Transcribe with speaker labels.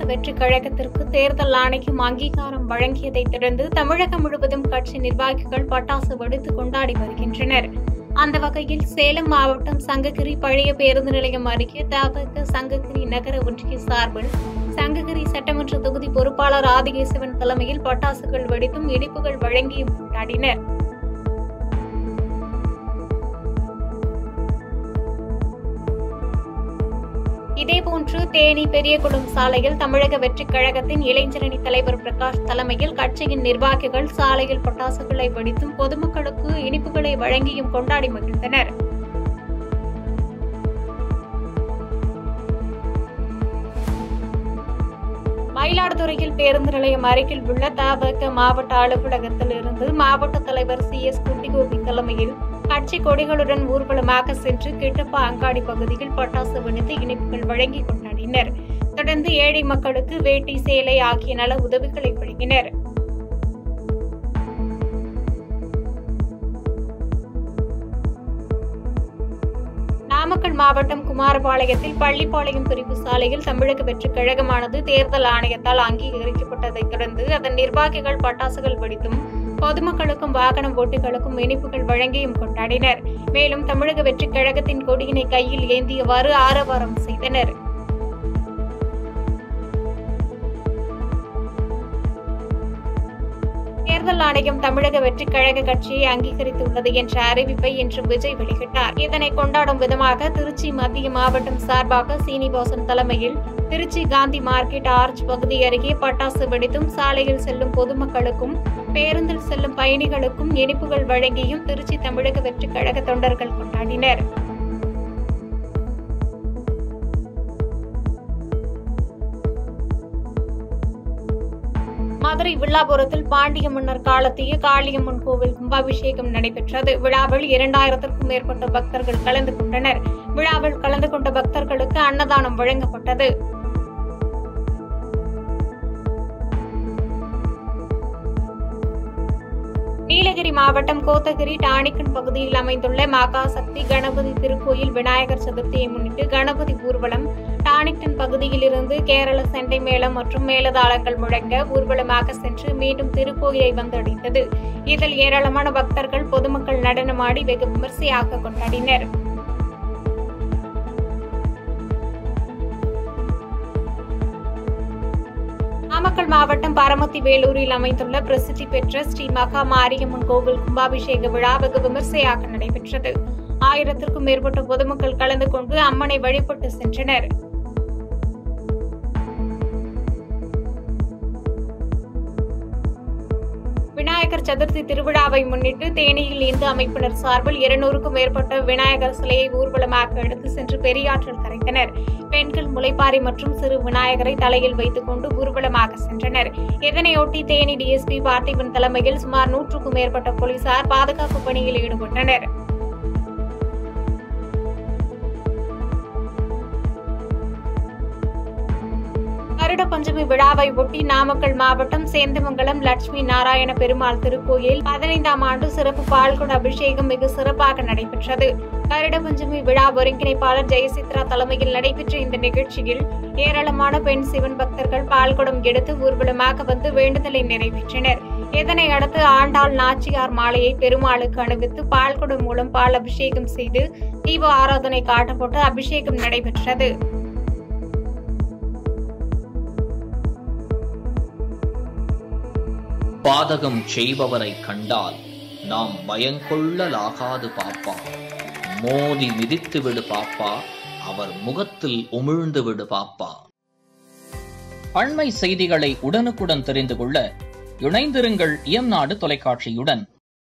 Speaker 1: வெற்றிக் கழகத்திற்கு தேர்தல் ஆணையம் அங்கீகாரம் வழங்கியதைத் தொடர்ந்து தமிழகம் முழுவதும் கட்சி நிர்வாகிகள் பட்டாசு வெடித்து கொண்டாடி வருகின்றனர் அந்த வகையில் சேலம் மாவட்டம் சங்ககிரி பழைய பேருந்து நிலையம் அருகே தபக சங்ககிரி நகர ஒன்றிய சார்பில் சங்ககிரி சட்டமன்ற தொகுதி பொறுப்பாளர் ஆதிகேசவன் தலைமையில் பட்டாசுகள் வெடித்தும் இனிப்புகள் வழங்கியும் கொண்டாடினர் இதேபோன்று தேனி பெரியகுளம் சாலையில் தமிழக வெற்றிக் கழகத்தின் இளைஞரணி தலைவர் பிரகாஷ் தலைமையில் கட்சியின் நிர்வாகிகள் சாலையில் பட்டாசுகளை வெடித்தும் பொதுமக்களுக்கு இனிப்புகளை வழங்கியும் கொண்டாடி மகிழ்ந்தனர் மயிலாடுதுறையில் பேருந்து நிலையம் அருகில் உள்ள தபக மாவட்ட அலுவலகத்தில் இருந்து மாவட்ட தலைவர் சி எஸ் குட்டிகோபி தலைமையில் கட்சி கொடிகளுடன் ஊர்வலமாக சென்று கிட்டப்பா அங்காடி பகுதியில் பட்டாசு வெடித்து இனிப்புகள் வழங்கி கொண்டாடினர் தொடர்ந்து ஏழை மக்களுக்கு வேட்டி சேலை ஆகிய நல உதவிகளை வழங்கினர் நாமக்கல் மாவட்டம் குமாரபாளையத்தில் பள்ளிப்பாளையம் பிரிவு சாலையில் தமிழக வெற்றிக் கழகமானது தேர்தல் ஆணையத்தால் அங்கீகரிக்கப்பட்டதைத் தொடர்ந்து அதன் நிர்வாகிகள் பட்டாசுகள் வெடித்தும் பொதுமக்களுக்கும் வாகனம் ஓட்டிகளுக்கும் இனிப்புகள் வழங்கியும் கொண்டாடினர் மேலும் தமிழக வெற்றிக் கழகத்தின் கொடியினை கையில் ஏந்தியவாறு ஆரவாரம் செய்தனர் தேர்தல் ஆணையம் தமிழக வெற்றிக் கழக கட்சியை அங்கீகரித்துள்ளது என்ற அறிவிப்பை இன்று விஜய் வெளியிட்டார் இதனை கொண்டாடும் விதமாக திருச்சி மத்திய மாவட்டம் சார்பாக சீனிவாசன் தலைமையில் திருச்சி காந்தி மார்க்கெட் ஆர்ச் பகுதி அருகே பட்டாசு வெடித்தும் சாலையில் செல்லும் பொதுமக்களுக்கும் பேருந்தில் செல்லும் பயணிகளுக்கும் இனிப்புகள் வழங்கியும் திருச்சி தமிழக வெற்றிக் கழக தொண்டர்கள் கொண்டாடினர் மதுரை வில்லாபுரத்தில் பாண்டிய மன்னர் காலத்திய காளியம்மன் கோவில் கும்பாபிஷேகம் நடைபெற்றது விழாவில் இரண்டாயிரத்திற்கும் மேற்பட்ட பக்தர்கள் கலந்து கொண்டனர் விழாவில் கலந்து கொண்ட பக்தர்களுக்கு அன்னதானம் வழங்கப்பட்டது நீலகிரி மாவட்டம் கோத்தகிரி டானிக்கன் பகுதியில் அமைந்துள்ள மகாசக்தி கணபதி திருக்கோயில் விநாயகர் சதுர்த்தியை முன்னிட்டு கணபதி ஊர்வலம் டானிக்டன் பகுதியில் இருந்து கேரள செண்டை மேளம் மற்றும் மேலதாளங்கள் முழங்க ஊர்வலமாக சென்று மீண்டும் திருக்கோயிலை வந்தடைந்தது இதில் ஏராளமான பக்தர்கள் பொதுமக்கள் நடனமாடி வெகு விமர்சையாக கொண்டாடினர் நாமக்கல் மாவட்டம் பரமத்தி வேலூரில் அமைந்துள்ள பிரசித்தி பெற்ற ஸ்ரீ மகா மாரியம்மன் கோவில் கும்பாபிஷேக விழா வெகு விமர்சையாக நடைபெற்றது ஆயிரத்திற்கும் மேற்பட்ட பொதுமக்கள் கலந்து கொண்டு அம்மனை வழிபட்டு சென்றனர் விநாயகர் சதுர்த்தி திருவிழாவை முன்னிட்டு தேனியில் இந்து அமைப்பினர் சார்பில் இருநூறுக்கும் மேற்பட்ட விநாயகர் சிலையை ஊர்வலமாக எடுத்து சென்று பெரியாற்றில் கரைத்தனர் பெண்கள் முளைப்பாரி மற்றும் சிறு விநாயகரை தலையில் வைத்துக் கொண்டு ஊர்வலமாக சென்றனர் இதனையொட்டி தேனி டிஎஸ்பி பார்த்திபன் தலைமையில் சுமார் நூற்றுக்கும் மேற்பட்ட போலீசார் பாதுகாப்பு பணியில் ஈடுபட்டனர் வருட பஞ்சமி விழாவை ஒட்டி நாமக்கல் மாவட்டம் சேந்தமங்கலம் லட்சுமி நாராயண பெருமாள் திருக்கோயில் பதினைந்தாம் ஆண்டு சிறப்பு பால்குட அபிஷேகம் மிக சிறப்பாக நடைபெற்றது வருட பஞ்சமி விழா ஒருங்கிணைப்பாளர் ஜெயசித்ரா தலைமையில் நடைபெற்ற இந்த நிகழ்ச்சியில் ஏராளமான பெண் சிவன் பக்தர்கள் பால்குடம் எடுத்து ஊர்வலமாக வந்து வேண்டுதலை நிறைவேற்றினர் இதனை அடுத்து ஆண்டாள் நாச்சியார் மாலையை பெருமாளுக்கு அணிவித்து பால்குடம் மூலம் பால் அபிஷேகம் செய்து தீப ஆராதனை காட்டப்பட்டு அபிஷேகம் நடைபெற்றது
Speaker 2: பாதகம் செய்பவரை கண்டால் நாம் பயங்கொள்ளலாகாது பாப்பா மோதி மிதித்து விடு பாப்பா அவர் முகத்தில் உமிழ்ந்து விடு பாப்பா அண்மை செய்திகளை உடனுக்குடன் தெரிந்து கொள்ள இணைந்திருங்கள் இயம்நாடு தொலைக்காட்சியுடன்